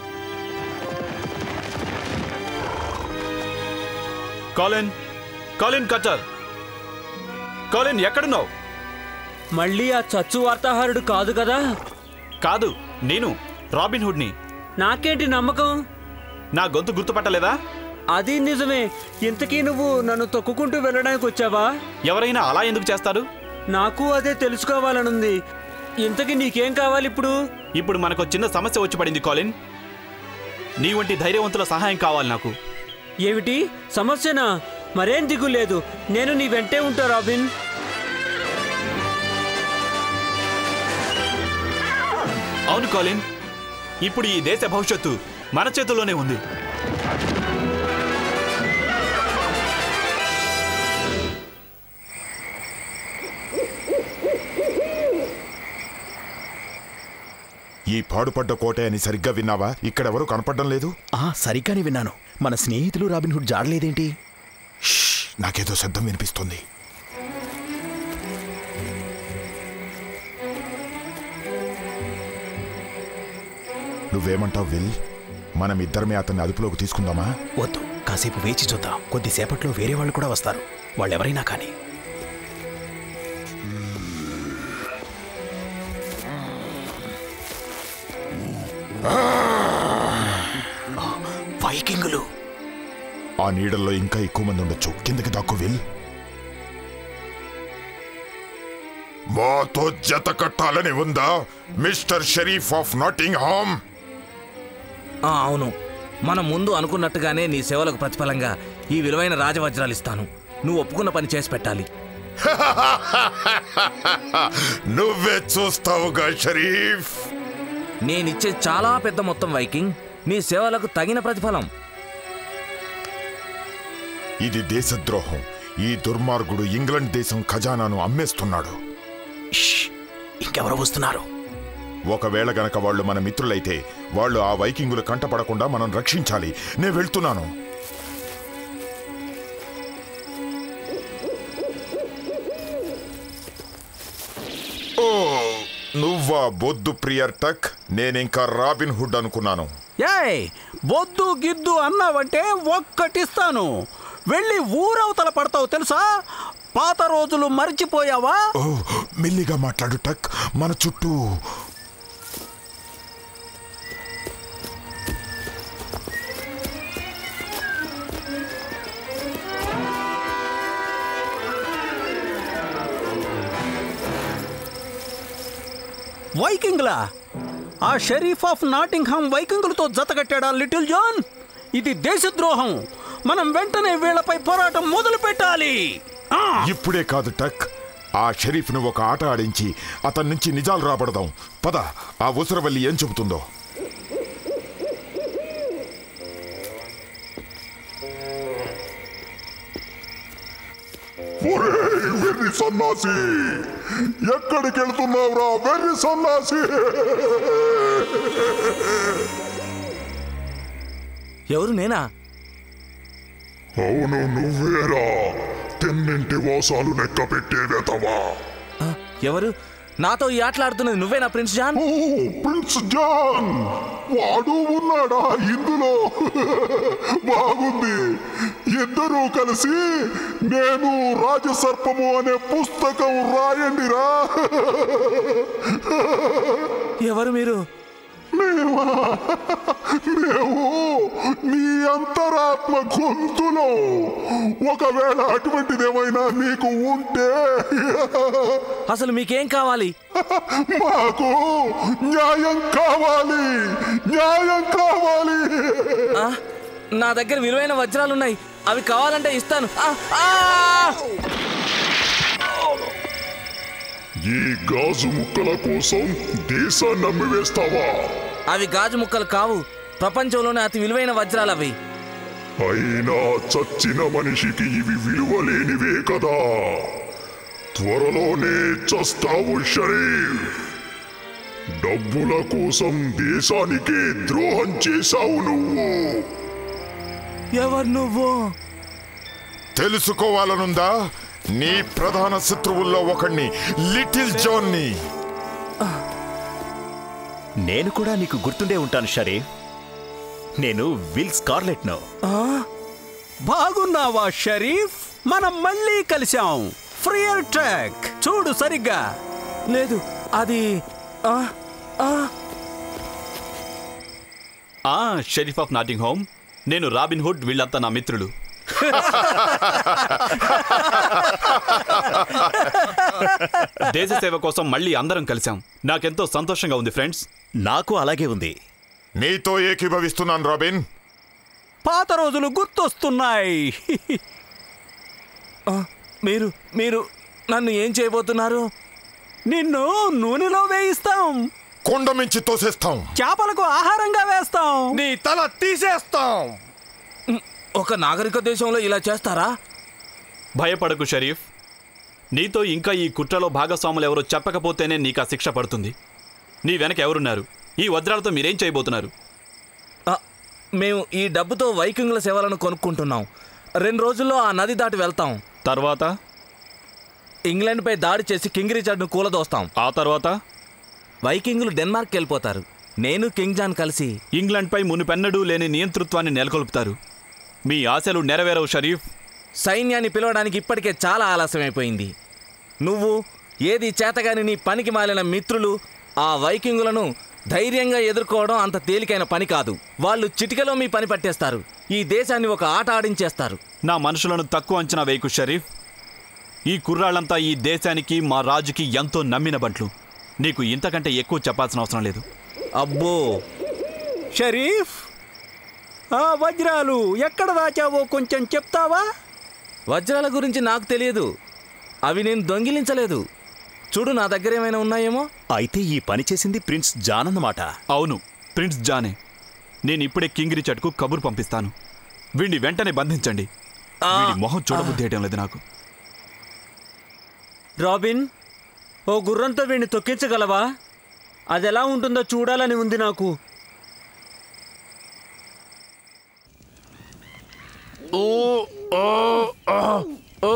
కాలిన్ కాలిన్ కచర్ కాలిన్ ఎక్కడున్నావు మళ్ళీ ఆ చచ్చు వార్తాహరుడు కాదు కదా కాదు నేను రాబిన్ హుడ్ని నాకేంటి నమ్మకం నా గొంతు గుర్తుపట్టలేదా అది నిజమే ఇంతకీ నువ్వు నన్ను తొక్కుకుంటూ వెళ్ళడానికి వచ్చావా ఎవరైనా అలా ఎందుకు చేస్తారు నాకు అదే తెలుసుకోవాలనుంది ఇంతకీ నీకేం కావాలి ఇప్పుడు ఇప్పుడు మనకు చిన్న సమస్య వచ్చి పడింది కాలిన్ నీ వంటి ధైర్యవంతుల సహాయం కావాలి నాకు ఏమిటి సమస్యనా మరేం దిగులేదు నేను నీ వెంటే ఉంటా రాబిన్ అవును కాలిన్ ఇప్పుడు ఈ దేశ భవిష్యత్తు మన చేతుల్లోనే ఉంది ఈ పాడుపడ్డ కోట అని సరిగ్గా విన్నావా ఇక్కడెవరూ కనపడడం లేదు ఆ సరిగ్గానే విన్నాను మన స్నేహితులు రాబిన్ హుడ్ జాడలేదేంటి నాకేదో శబ్దం వినిపిస్తుంది నువ్వేమంటావు విల్ మనం ఇద్దరమే అతన్ని అదుపులోకి తీసుకుందామా వద్దు కాసేపు వేచి చూద్దాం కొద్దిసేపట్లో వేరే వాళ్ళు కూడా వస్తారు వాళ్ళెవరైనా కానీ వైకింగులు ఆ నీడల్లో ఇంకా ఎక్కువ మంది ఉండొచ్చు కిందకి దాక్కు విల్ మాతో జత కట్టాలని ఉందా mister sheriff of Nottingham ఆ, అవును మనం ముందు అనుకున్నట్టుగానే నీ సేవలకు ప్రతిఫలంగా ఈ విలువైన రాజవజ్రాలు ఇస్తాను నువ్వు ఒప్పుకున్న పని చేసి పెట్టాలి నువ్వే చూస్తావుగా షరీఫ్ నేనిచ్చే చాలా పెద్ద మొత్తం వైకింగ్ నీ సేవలకు తగిన ప్రతిఫలం ఇది దేశద్రోహం ఈ దుర్మార్గుడు ఇంగ్లండ్ దేశం ఖజానాను అమ్మేస్తున్నాడు ఇంకెవరు వస్తున్నారు ఒకవేళ గనక వాళ్ళు మన మిత్రులైతే వాళ్ళు ఆ వైకింగులు కంటపడకుండా మనం రక్షించాలి నేను వెళ్తున్నాను ఓ నువ్వా బొద్దు ప్రియర్ టక్ నేనింకా రాబిన్ హుడ్ అనుకున్నాను ఏయ్ బొద్దు గిద్దు అన్నావంటే ఒక్కటిస్తాను వెళ్ళి ఊరవతల పడతావు తెలుసా పాత రోజులు మర్చిపోయావా ఓ మెల్లిగా మాట్లాడు టక్ మన చుట్టూ వైకింగ్లా ఆ షరీఫ్ ఆఫ్ నాటింగ్హామ్ వైకింగులతో జతకట్టాడా లిటిల్ జాన్ ఇది దేశద్రోహం మనం వెంటనే వీళ్ళపై పోరాటం మొదలు పెట్టాలి ఇప్పుడే కాదు టక్ ఆ షరీఫ్ను ఒక ఆట ఆడించి అతని నుంచి నిజాలు రాబడదాం పద ఆ ఉసరవల్లి ఏం చెబుతుందో వెర్రి సన్నాసి ఎక్కడికి వెళ్తున్నావురా వెర్రి సన్నాసి ఎవరు నేనా అవును నువ్వేరా తెన్నింటి వాసాలు లెక్క పెట్టే వెతవా ఎవరు నాతో ఈ ఆటలాడుతున్నది నువ్వేనా ప్రిన్స్ జాన్ ప్రిన్స్ జాన్ వాడు ఉన్నాడా ఇందులో బాగుంది ఇద్దరూ కలిసి నేను రాజసర్పము అనే పుస్తకం రాయండిరా ఎవరు మీరు మేమా మేము నీ అంతరాత్మ గొంతులో ఒకవేళ అటువంటిదేమైనా నీకు ఉంటే అసలు మీకేం కావాలి మాకు న్యాయం కావాలి న్యాయం కావాలి ఆ, నా దగ్గర విలువైన వజ్రాలున్నాయి అవి కావాలంటే ఇస్తాను ఆ, ఆ! ఈ గాజు ముక్కల కోసం దేశాన్ని అమ్మివేస్తావా అవి గాజు ముక్కలు కావు ప్రపంచంలోనే అతి విలువైన వజ్రాలు అవి అయినా చచ్చిన మనిషికి ఇవి విలువలేనివే కదా త్వరలోనే చస్తావు షరీఫ్ డబ్బుల కోసం దేశానికే ద్రోహం చేశావు నువ్వు ఎవరు నువ్వు తెలుసుకోవాలనుందా నీ ప్రధాన శత్రువుల్లో ఒకణ్ణి లిటిల్ జాన్ని నేను కూడా నీకు గుర్తుండే ఉంటాను షరీఫ్ నేను విల్ స్కార్లెట్ను బాగున్నావా షరీఫ్ మనం మళ్ళీ కలిసాం ఫ్రియర్ ట్రాక్ చూడు సరిగ్గా లేదు అది ఆ, ఆ, ఆ షరీఫ్ ఆఫ్ నాటింగ్ హోమ్ నేను రాబిన్ హుడ్ వీళ్ళంతా నా మిత్రులు దేశ సేవ కోసం మళ్ళీ అందరం కలిసాం నాకెంతో సంతోషంగా ఉంది ఫ్రెండ్స్ నాకు అలాగే ఉంది నీతో ఏకీభవిస్తున్నాను రాబిన్ పాత రోజులు గుర్తొస్తున్నాయి ఆ, మీరు మీరు నన్ను ఏం చేయబోతున్నారు నిన్ను నూనెలో వేయిస్తాం కొండ మించి తోసేస్తాం చేపలకు ఆహారంగా వేస్తాం నీ తల తీసేస్తాం ఒక నాగరిక దేశంలో ఇలా చేస్తారా భయపడకు షరీఫ్ నీతో ఇంకా ఈ కుట్రలో భాగస్వాములు ఎవరో చెప్పకపోతేనే నీకు ఆ శిక్ష పడుతుంది నీ వెనక ఎవరున్నారు ఈ వజ్రాలతో మీరేం చేయబోతున్నారు ఆ, మేము ఈ డబ్బుతో వైకింగుల సేవలను కొనుక్కుంటున్నాం రెండు రోజుల్లో ఆ నది దాటి వెళ్తాం తర్వాత ఇంగ్లాండ్పై దాడి చేసి కింగ్ రిచర్డ్ను కూలదోస్తాం ఆ తర్వాత వైకింగులు డెన్మార్క్ వెళ్ళిపోతారు నేను కింగ్ జాన్ కలిసి ఇంగ్లాండ్పై మునుపెన్నడూ లేని నియంతృత్వాన్ని నెలకొల్పుతారు మీ ఆశలు నెరవేరవు షరీఫ్ సైన్యాన్ని పిలవడానికి ఇప్పటికే చాలా ఆలస్యమైపోయింది నువ్వు ఏది చేతగాని నీ పనికి మాలిన మిత్రులు ఆ వైకింగులను ధైర్యంగా ఎదుర్కోవడం అంత తేలికైన పని కాదు వాళ్ళు చిటికలో మీ పని పట్టేస్తారు ఈ దేశాన్ని ఒక ఆట ఆడించేస్తారు నా మనుషులను తక్కువ అంచనా వేయకు షరీఫ్ ఈ కుర్రాళ్ళంతా ఈ దేశానికి మా రాజుకి ఎంతో నమ్మిన బంట్లు నీకు ఇంతకంటే ఎక్కువ చెప్పాల్సిన అవసరం లేదు అబ్బో షరీఫ్ ఆ వజ్రాలు ఎక్కడ దాచావో కొంచెం చెప్తావా వజ్రాల గురించి నాకు తెలియదు అవి నేను దొంగిలించలేదు చూడు నా దగ్గర ఏమైనా ఉన్నాయేమో అయితే ఈ పని చేసింది ప్రిన్స్ జాన్ అన్నమాట అవును ప్రిన్స్ జానే నేను ఇప్పుడే కింగ్ రిచర్డ్కు కబురు పంపిస్తాను వీడిని వెంటనే బంధించండి వీడి మొహం చూడబుద్ధేయటం లేదు నాకు రాబిన్ ఓ గుర్రంతో వీడిని తొక్కించగలవా అది ఎలా ఉంటుందో చూడాలని ఉంది నాకు ఓ ఓ ఓ ఓ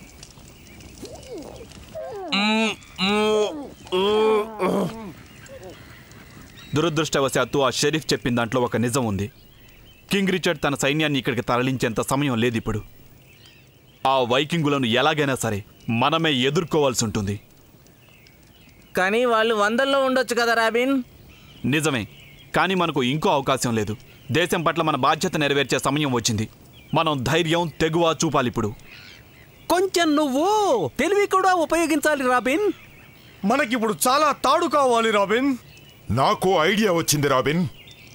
మ్మ్, మ్మ్, ఓ, ఓ. దురదృష్టవశాత్తు ఆ షెరీఫ్ చెప్పిన దాంట్లో ఒక నిజం ఉంది కింగ్ రిచర్డ్ తన సైన్యాన్ని ఇక్కడికి తరలించేంత సమయం లేదు ఇప్పుడు ఆ వైకింగులను ఎలాగైనా సరే మనమే ఎదుర్కోవాల్సి ఉంటుంది కానీ వాళ్ళు వందల్లో ఉండొచ్చు కదా రాబిన్ నిజమే కానీ మనకు ఇంకో అవకాశం లేదు దేశం పట్ల మన బాధ్యత నెరవేర్చే సమయం వచ్చింది మనం ధైర్యం తెగువ చూపాలిప్పుడు కొంచెం నువ్వు తెలివి కూడా ఉపయోగించాలి రాబిన్ మనకిప్పుడు చాలా తాడు కావాలి రాబిన్ నాకు ఐడియా వచ్చింది రాబిన్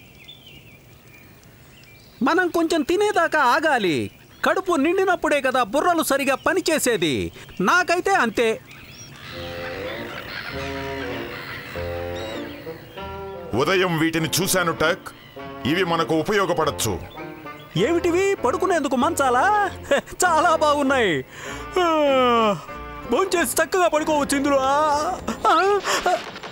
మనం కొంచెం తినేదాకా ఆగాలి కడుపు నిండినప్పుడే కదా బుర్రలు సరిగా పనిచేసేది నాకైతే అంతే ఉదయం వీటిని చూశాను టక్ ఇవి మనకు ఉపయోగపడచ్చు ఏమిటివి పడుకునేందుకు మంచాలా హె, చాలా బాగున్నాయి ఆ, భోంచేసి చక్కగా పడుకోవచ్చు ఇందులో ఆ, ఆ, ఆ.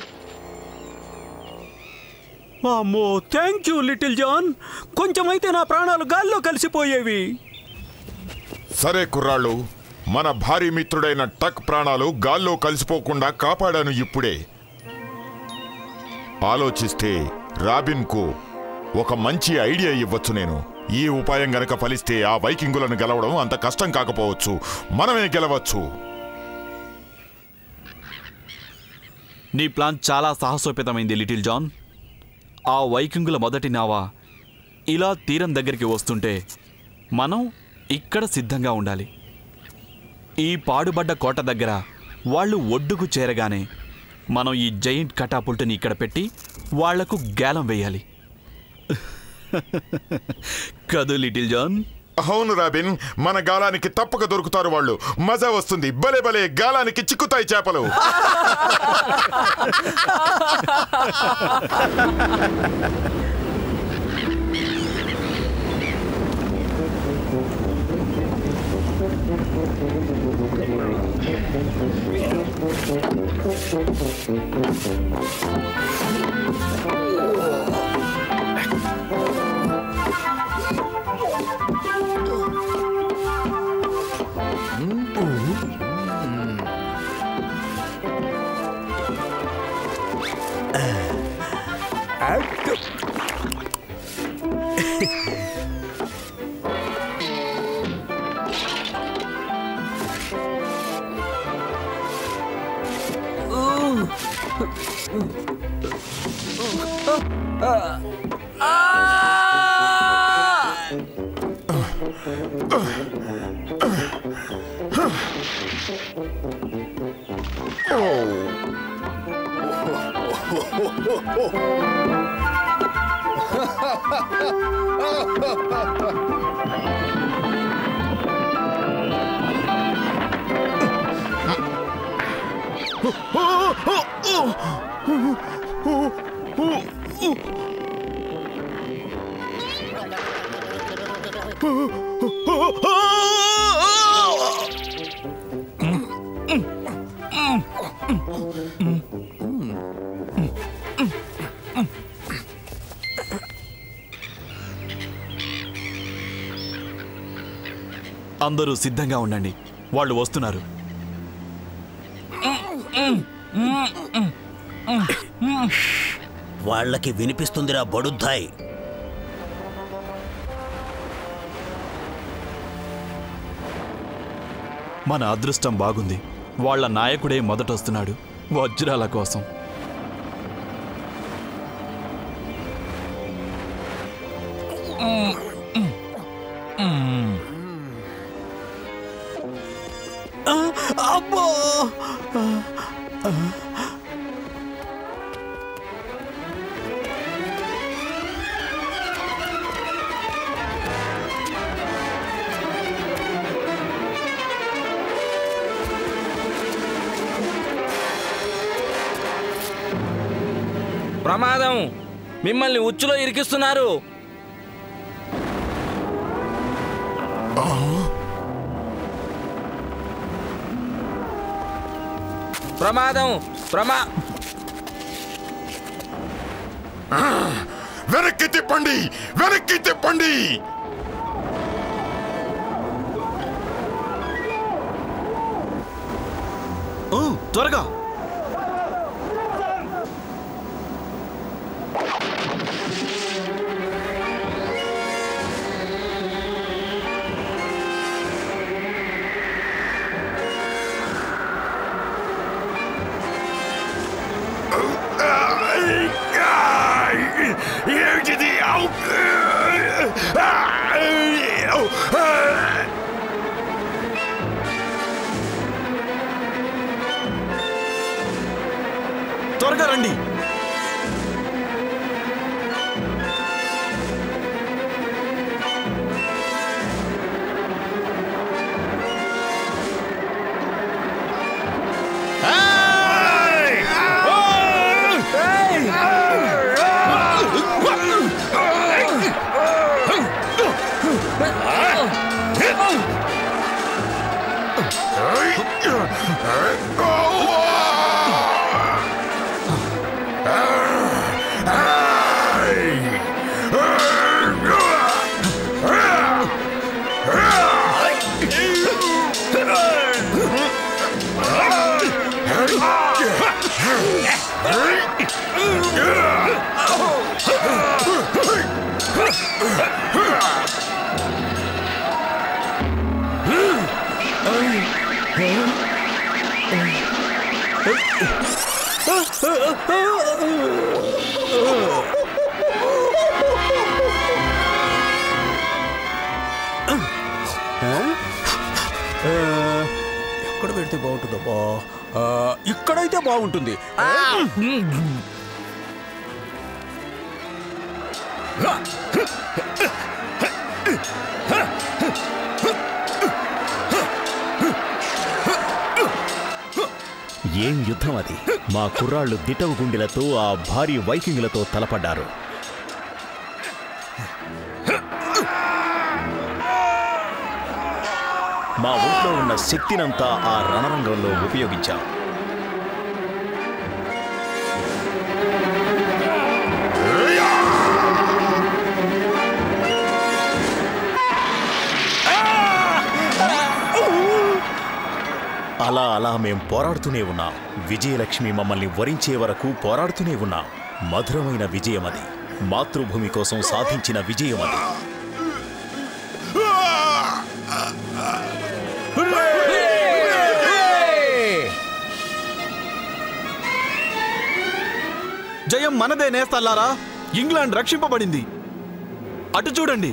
అమ్మో థ్యాంక్ యూ లిటిల్ జాన్ కొంచెమైతే నా ప్రాణాలు గాల్లో కలిసిపోయేవి సరే కుర్రాళ్ళు మన భారీ మిత్రుడైన టక్ ప్రాణాలు గాల్లో కలిసిపోకుండా కాపాడాను ఇప్పుడే ఆలోచిస్తే రాబిన్కు ఒక మంచి ఐడియా ఇవ్వచ్చు నేను ఈ ఉపాయం గనక ఫలిస్తే ఆ వైకింగులను గెలవడం అంత కష్టం కాకపోవచ్చు మనమే గెలవచ్చు నీ ప్లాన్ చాలా సాహసోపేతమైంది లిటిల్ జాన్ ఆ వైకింగుల మొదటి నావా ఇలా తీరం దగ్గరికి వస్తుంటే మనం ఇక్కడ సిద్ధంగా ఉండాలి ఈ పాడుబడ్డ కోట దగ్గర వాళ్ళు ఒడ్డుకు చేరగానే మనం ఈ జైంట్ కటాపుల్ట్ని ఇక్కడ పెట్టి వాళ్లకు గేలం వేయాలి కదు లిటిల్ జాన్ అవును రాబిన్ మన గాలానికి తప్పక దొరుకుతారు వాళ్ళు మజా వస్తుంది భలే భలే గాలానికి చిక్కుతాయి చేపలు అందరూ సిద్ధంగా ఉండండి వాళ్ళు వస్తున్నారు వాళ్ళకి వినిపిస్తుందిరా బడుద్దాయ్ మన అదృష్టం బాగుంది వాళ్ళ నాయకుడే మొదటొస్తున్నాడు వజ్రాల కోసం అబ్బో ప్రమాదం మిమ్మల్ని ఉచ్చులో ఇరికిస్తున్నారు ప్రమాదం ప్రమా వెనక్కి తిప్పండి వెనక్కి తిప్పండి ఊ, త్వరగా ఏంటిది త్వరగా రండి ఎక్కడ పెడితే బాగుంటుందబ్బా ఆ, ఇక్కడైతే బాగుంటుంది ఏం యుద్ధం అది మా కుర్రాళ్ళు దిటవు గుండెలతో ఆ భారీ వైకింగ్లతో తలపడ్డారు మా ఒంట్లో ఉన్న శక్తినంతా ఆ రణరంగంలో ఉపయోగించాం అలా అలా మేం పోరాడుతూనే ఉన్నాం విజయలక్ష్మి మమ్మల్ని వరించే వరకు పోరాడుతూనే ఉన్నాం మధురమైన విజయం అది మాతృభూమి కోసం సాధించిన విజయం అది జయం మనదే నేస్తల్లారా ఇంగ్లాండ్ రక్షింపబడింది అటు చూడండి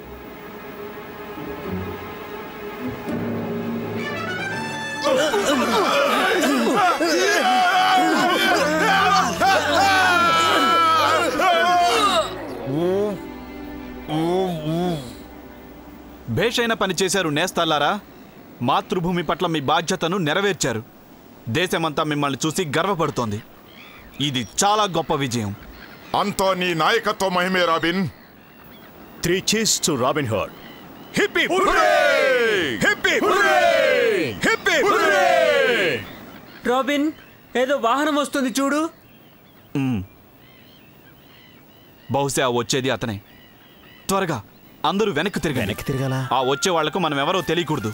భేషైన పని చేశారు నేస్తాల్లారా మాతృభూమి పట్ల మీ బాధ్యతను నెరవేర్చారు దేశమంతా మిమ్మల్ని చూసి గర్వపడుతోంది ఇది చాలా గొప్ప విజయం అంతా నీ నాయకత్వ మహిమే రాబిన్ త్రీ చీస్ to Robin Hood hip hip hip Robin ఏదో వాహనం వస్తుంది చూడు మ్మ్. బహుశా వచ్చేది అతనే త్వరగా అందరూ వెనక్కి తిరగండి వెనక్కి తిరగాల ఆ వచ్చే వాళ్లకు మనం ఎవరో తెలియకూడదు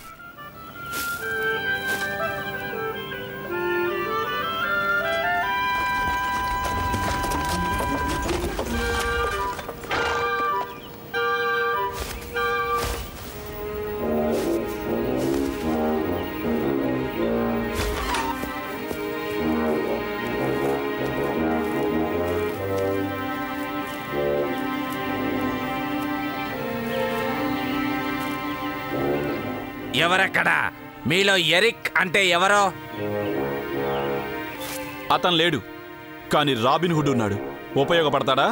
ఎవరెక్కడ మీలో ఎరిక్ అంటే ఎవరో అతను లేడు కానీ రాబిన్ హుడ్ ఉన్నాడు ఉపయోగపడతాడా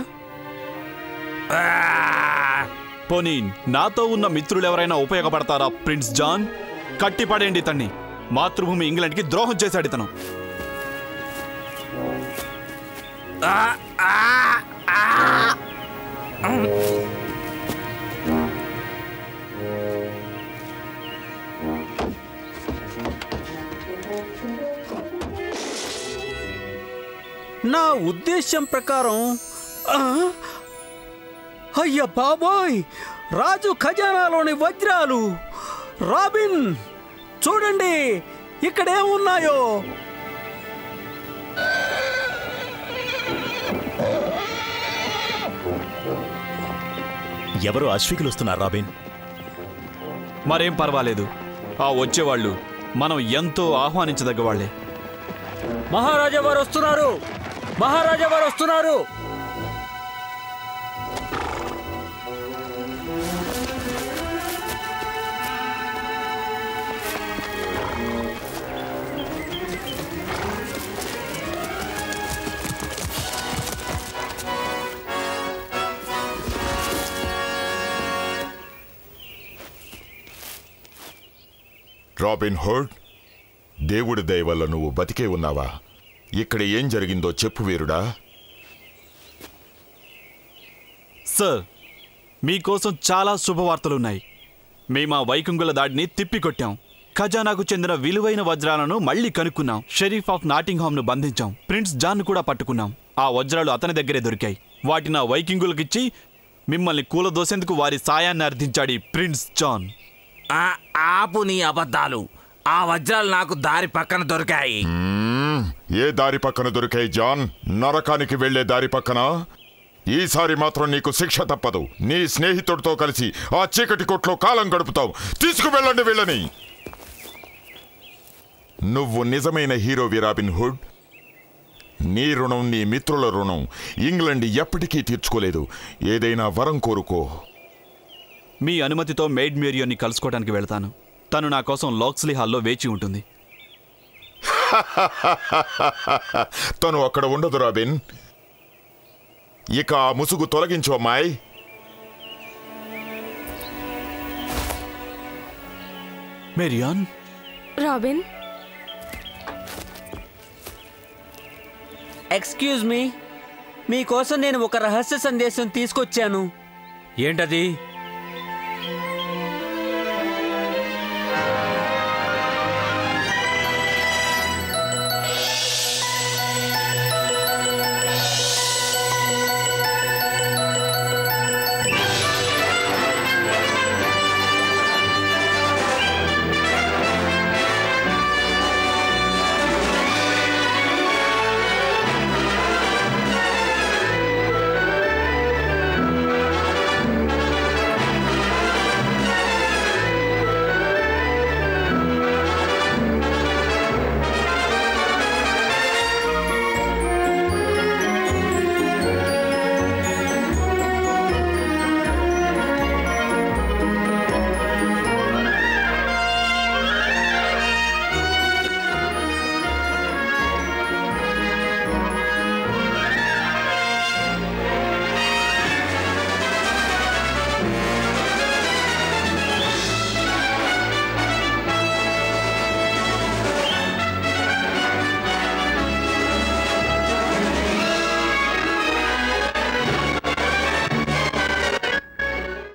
పోనీ నాతో ఉన్న మిత్రులు ఎవరైనా ఉపయోగపడతారా ప్రిన్స్ జాన్ కట్టిపడేయండి ఇతన్ని మాతృభూమి ఇంగ్లాండ్కి ద్రోహం చేశాడు ఇతను ఆ, ఆ, ఆ. నా ఉద్దేశం ప్రకారం ఆ? అయ్య బాబోయ్ రాజు ఖజానాలోని వజ్రాలు రాబిన్ చూడండి ఇక్కడేమున్నాయో ఎవరు అశ్వికులు వస్తున్నారు రాబిన్ మరేం పర్వాలేదు ఆ వచ్చేవాళ్ళు మనం ఎంతో ఆహ్వానించదగ్గ వాళ్ళే మహారాజా వారు వస్తున్నారు మహారాజా వారు వస్తున్నారు రాబిన్ హుడ్ దేవుడి దయ వల్ల నువ్వు బతికే ఉన్నావా ఇక్కడ ఏం జరిగిందో చెప్పు వీరుడా సార్ మీకోసం చాలా శుభవార్తలున్నాయి మేము ఆ వైకుంగుల దాడిని తిప్పికొట్టాం ఖజానాకు చెందిన విలువైన వజ్రాలను మళ్ళీ కనుక్కున్నాం షరీఫ్ ఆఫ్ నాటింగ్హామ్ను బంధించాం ప్రిన్స్ జాన్ కూడా పట్టుకున్నాం ఆ వజ్రాలు అతని దగ్గరే దొరికాయి వాటిని ఆ వైకింగులకిచ్చి మిమ్మల్ని కూలదోసేందుకు వారి సాయాన్ని అర్థించాడు ఈ ప్రిన్స్ జాన్ ఆ, ఆపు నీ అబద్ధాలు ఆ వజ్రాలు నాకు దారి పక్కన దొరికాయి మ్మ్, ఏ దారి పక్కన దొరికాయి జాన్ నరకానికి వెళ్లే దారి పక్కన ఈసారి మాత్రం నీకు శిక్ష తప్పదు నీ స్నేహితుడితో కలిసి ఆ చీకటి కొట్లో కాలం గడుపుతావు తీసుకువెళ్ళండి వీళ్ళని నువ్వు నిజమైన హీరో విరాబిన్ హుడ్ నీ రుణం నీ మిత్రుల రుణం ఇంగ్లండ్ ఎప్పటికీ తీర్చుకోలేదు ఏదైనా వరం కోరుకో మీ అనుమతితో మెయిడ్ మేరియోని కలుసుకోవడానికి వెళ్తాను తను నా కోసం లాక్స్లీ హాల్లో వేచి ఉంటుంది తను అక్కడ ఉండదు రాబిన్ ఇక ఆ ముసుగు తొలగించు అమ్మాయి మేరియాన్ రాబిన్ ఎక్స్క్యూజ్ మీ మీకోసం నేను ఒక రహస్య సందేశం తీసుకొచ్చాను ఏంటది